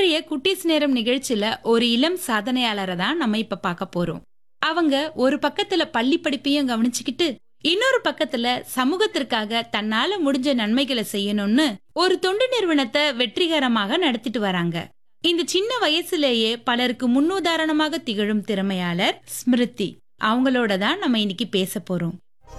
இன்றைய குட்டீஸ் நேரம் நிகழ்ச்சியில ஒரு இளம் சாதனையாளரை தான் நம்ம இப்ப பார்க்க போறோம் அவங்க ஒரு பக்கத்துல பள்ளி படிப்பையும் கவனிச்சுக்கிட்டு இன்னொரு பக்கத்துல சமூகத்திற்காக தன்னால முடிஞ்ச நன்மைகளை செய்யணும்னு ஒரு தொண்டு நிறுவனத்தை வெற்றிகரமாக நடத்திட்டு வராங்க இந்த சின்ன வயசுலேயே பலருக்கு முன்னுதாரணமாக திகழும் திறமையாளர் ஸ்மிருதி அவங்களோட தான் நம்ம இன்னைக்கு பேச போறோம்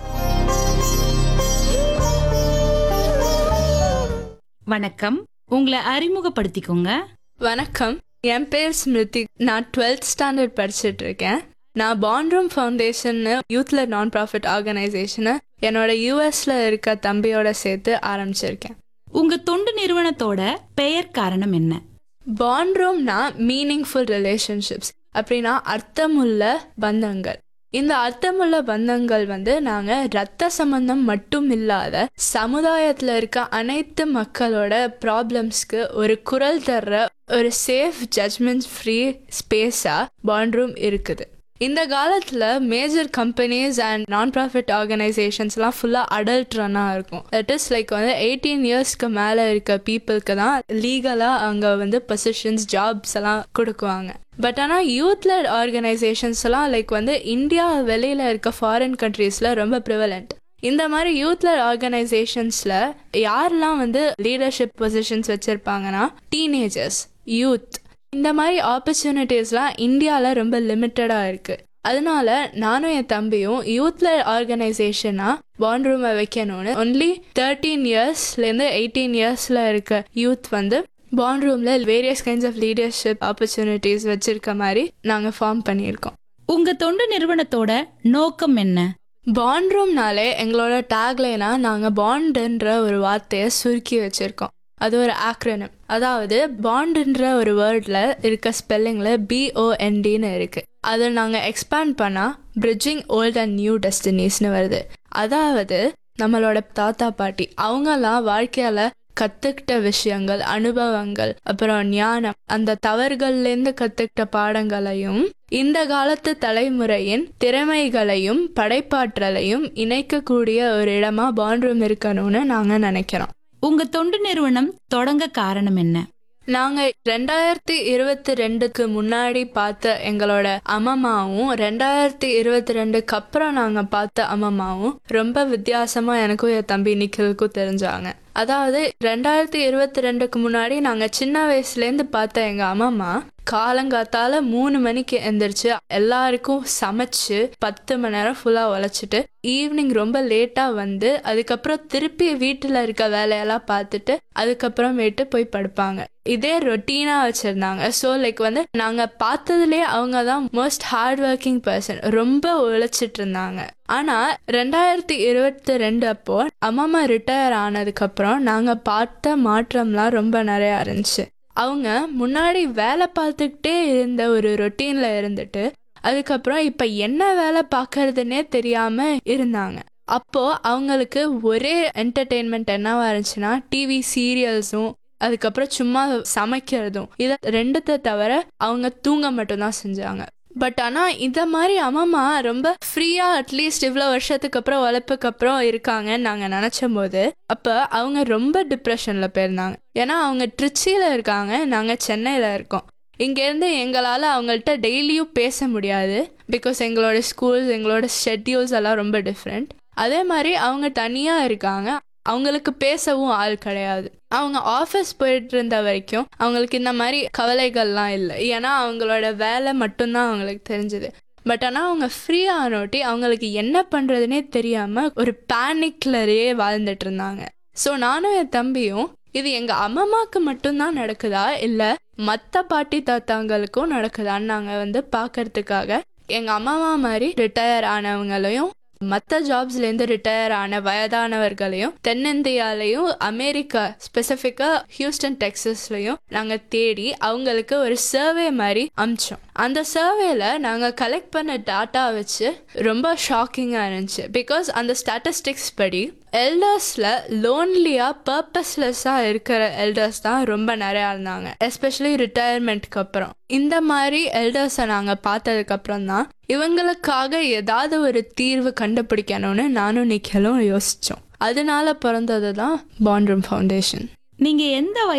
வணக்கம் உங்களை அறிமுகப்படுத்திக்கோங்க வணக்கம் என் பேர் ஸ்மிருதி நான் டுவெல்த் ஸ்டாண்டர்ட் படிச்சுட்டு இருக்கேன் நான் பாண்ட்ரூம் ஃபவுண்டேஷன்னு யூத்ல நான் ப்ராஃபிட் ஆர்கனைசேஷனை என்னோட யூஎஸ்ல இருக்க தம்பியோட சேர்த்து ஆரம்பிச்சிருக்கேன் உங்க தொண்டு நிறுவனத்தோட பெயர் காரணம் என்ன பாண்ட்ரூம்னா மீனிங்ஃபுல் ரிலேஷன்ஷிப்ஸ் அப்படின்னா அர்த்தமுள்ள பந்தங்கள் இந்த அர்த்தமுள்ள பந்தங்கள் வந்து நாங்க ரத்த சம்பந்தம் மட்டும் இல்லாத சமுதாயத்துல இருக்க அனைத்து மக்களோட ப்ராப்ளம்ஸ்க்கு ஒரு குரல் தர்ற ஒரு சேஃப் ஜட்மெண்ட் ஃப்ரீ ஸ்பேஸா பாண்ட்ரூம் இருக்குது இந்த காலத்தில் major companies and non profit ஆர்கனைசேஷன்ஸ்லாம் ஃபுல்லாக அடல்ட் ரன்னாக இருக்கும் தட் இஸ் லைக் வந்து எயிட்டீன் இயர்ஸ்க்கு மேலே இருக்க பீப்புளுக்கு தான் லீகலாக அங்கே வந்து பொசிஷன்ஸ் ஜாப்ஸ் எல்லாம் கொடுக்குவாங்க பட் ஆனால் யூத் லெட் ஆர்கனைசேஷன்ஸ் எல்லாம் லைக் வந்து இந்தியா வெளியில் இருக்க ஃபாரின் கண்ட்ரீஸில் ரொம்ப ப்ரிவலண்ட் இந்த மாதிரி யூத் லெட் ஆர்கனைசேஷன்ஸில் யாரெல்லாம் வந்து லீடர்ஷிப் பொசிஷன்ஸ் வச்சுருப்பாங்கன்னா டீனேஜர்ஸ் யூத் இந்த மாதிரி ஆப்பர்ச்சுனிட்டிஸ்லாம் இந்தியாவில் ரொம்ப லிமிட்டடாக இருக்குது அதனால நானும் என் தம்பியும் யூத்ல ஆர்கனைசேஷனாக பாண்ட் ரூமை வைக்கணும்னு ஒன்லி தேர்ட்டீன் இயர்ஸ்லேருந்து எயிட்டீன் இயர்ஸில் இருக்க யூத் வந்து பாண்ட் ரூமில் various kinds of leadership opportunities வச்சிருக்க மாதிரி நாங்கள் ஃபார்ம் பண்ணியிருக்கோம் உங்க தொண்டு நிறுவனத்தோட நோக்கம் என்ன பாண்ட் ரூம்னாலே எங்களோட டேக்லைனா நாங்கள் பாண்டுன்ற ஒரு வார்த்தையை சுருக்கி வச்சுருக்கோம் அது ஒரு ஆக்ரனம் அதாவது பாண்டுன்ற ஒரு வேர்டில் இருக்க ஸ்பெல்லிங்கில் பிஓஎன்டின்னு இருக்குது அதை நாங்கள் எக்ஸ்பேண்ட் பண்ணால் பிரிட்ஜிங் ஓல்ட் அண்ட் நியூ டெஸ்டினிஸ்னு வருது அதாவது நம்மளோட தாத்தா பாட்டி அவங்கெல்லாம் வாழ்க்கையால் கற்றுக்கிட்ட விஷயங்கள் அனுபவங்கள் அப்புறம் ஞானம் அந்த தவறுகள்லேருந்து கற்றுக்கிட்ட பாடங்களையும் இந்த காலத்து தலைமுறையின் திறமைகளையும் படைப்பாற்றலையும் இணைக்கக்கூடிய ஒரு இடமா பாண்ட்ரூம் இருக்கணும்னு நாங்கள் நினைக்கிறோம் உங்க தொண்டு நிறுவனம் தொடங்க காரணம் என்ன நாங்க ரெண்டாயிரத்தி இருபத்தி ரெண்டுக்கு முன்னாடி பார்த்த எங்களோட அம்மம்மாவும் ரெண்டாயிரத்தி இருபத்தி ரெண்டுக்கு அப்புறம் நாங்க பார்த்த அம்மம்மாவும் ரொம்ப வித்தியாசமா எனக்கும் என் தம்பி நிக்கிலுக்கும் தெரிஞ்சாங்க அதாவது ரெண்டாயிரத்தி இருபத்தி ரெண்டுக்கு முன்னாடி நாங்க சின்ன வயசுலேருந்து பார்த்த எங்க அம்மம்மா காலங்காத்தால மூணு மணிக்கு எந்திரிச்சு எல்லாருக்கும் சமைச்சு பத்து மணி நேரம் ஃபுல்லா உழைச்சிட்டு ஈவினிங் ரொம்ப லேட்டா வந்து அதுக்கப்புறம் திருப்பி வீட்டுல இருக்க வேலையெல்லாம் பார்த்துட்டு அதுக்கப்புறமேட்டு போய் படுப்பாங்க இதே ரொட்டீனா வச்சிருந்தாங்க ஸோ லைக் வந்து நாங்க பார்த்ததுலேயே அவங்க தான் மோஸ்ட் ஹார்ட் ஒர்க்கிங் பர்சன் ரொம்ப உழைச்சிட்டு இருந்தாங்க ஆனா ரெண்டாயிரத்தி இருபத்தி ரெண்டு அப்போ அம்மா ரிட்டையர் ஆனதுக்கு அப்புறம் நாங்க பார்த்த மாற்றம்லாம் ரொம்ப நிறையா இருந்துச்சு அவங்க முன்னாடி வேலை பார்த்துக்கிட்டே இருந்த ஒரு ரொட்டீன்ல இருந்துட்டு அதுக்கப்புறம் இப்ப என்ன வேலை பார்க்கறதுனே தெரியாம இருந்தாங்க அப்போ அவங்களுக்கு ஒரே என்டர்டெயின்மெண்ட் என்னவா இருந்துச்சுன்னா டிவி சீரியல்ஸும் அதுக்கப்புறம் சும்மா சமைக்கிறதும் இதை ரெண்டுத்தை தவிர அவங்க தூங்க மட்டும்தான் செஞ்சாங்க பட் ஆனால் இந்த மாதிரி அம்மா ரொம்ப ஃப்ரீயாக அட்லீஸ்ட் இவ்வளோ வருஷத்துக்கு அப்புறம் உழைப்புக்கு அப்புறம் இருக்காங்கன்னு நாங்கள் நினச்சும் போது அப்போ அவங்க ரொம்ப டிப்ரெஷனில் போயிருந்தாங்க ஏன்னா அவங்க ட்ரிச்சியில் இருக்காங்க நாங்கள் சென்னையில் இருக்கோம் இங்கேருந்து எங்களால் அவங்கள்ட்ட டெய்லியும் பேச முடியாது பிகாஸ் எங்களோட ஸ்கூல்ஸ் எங்களோட ஷெட்யூல்ஸ் எல்லாம் ரொம்ப டிஃப்ரெண்ட் அதே மாதிரி அவங்க தனியாக இருக்காங்க அவங்களுக்கு பேசவும் ஆள் கிடையாது அவங்க ஆஃபீஸ் போயிட்டு இருந்த வரைக்கும் அவங்களுக்கு இந்த மாதிரி கவலைகள்லாம் இல்லை ஏன்னா அவங்களோட வேலை மட்டும்தான் அவங்களுக்கு தெரிஞ்சது பட் ஆனால் அவங்க ஃப்ரீ ஆனோட்டி அவங்களுக்கு என்ன பண்ணுறதுனே தெரியாமல் ஒரு பேனிக்லரே வாழ்ந்துட்டு இருந்தாங்க ஸோ நானும் என் தம்பியும் இது எங்கள் அம்மம்மாக்கு மட்டும்தான் நடக்குதா இல்லை மற்ற பாட்டி தாத்தாங்களுக்கும் நடக்குதான்னு நாங்கள் வந்து பார்க்கறதுக்காக எங்கள் அம்மாவா மாதிரி ரிட்டையர் ஆனவங்களையும் மற்ற ஜாப்ஸ்லேருந்து ரிட்டையர் ஆன வயதானவர்களையும் தென்னிந்தியாலையும் அமெரிக்கா ஸ்பெசிஃபிக்காக ஹியூஸ்டன் டெக்ஸஸ்லையும் நாங்கள் தேடி அவங்களுக்கு ஒரு சர்வே மாதிரி அமிச்சோம் அந்த சர்வேல நாங்கள் கலெக்ட் பண்ண டாட்டா வச்சு ரொம்ப ஷாக்கிங்காக இருந்துச்சு பிகாஸ் அந்த ஸ்டாட்டிஸ்டிக்ஸ் படி எல்டர்ஸில் லோன்லியாக பர்பஸ்லெஸ்ஸாக இருக்கிற எல்டர்ஸ் தான் ரொம்ப நிறையா இருந்தாங்க எஸ்பெஷலி ரிட்டையர்மெண்ட்க்கு அப்புறம் இந்த மாதிரி எல்டர்ஸை நாங்கள் பார்த்ததுக்கப்புறம் தான் இவங்களுக்காக ஏதாவது ஒரு தீர்வு கண்டுபிடிக்கணும்னு நானும் நிக்கலும் யோசித்தோம் அதனால பிறந்தது தான் பாண்ட்ரூம் ஃபவுண்டேஷன் நீங்க எந்த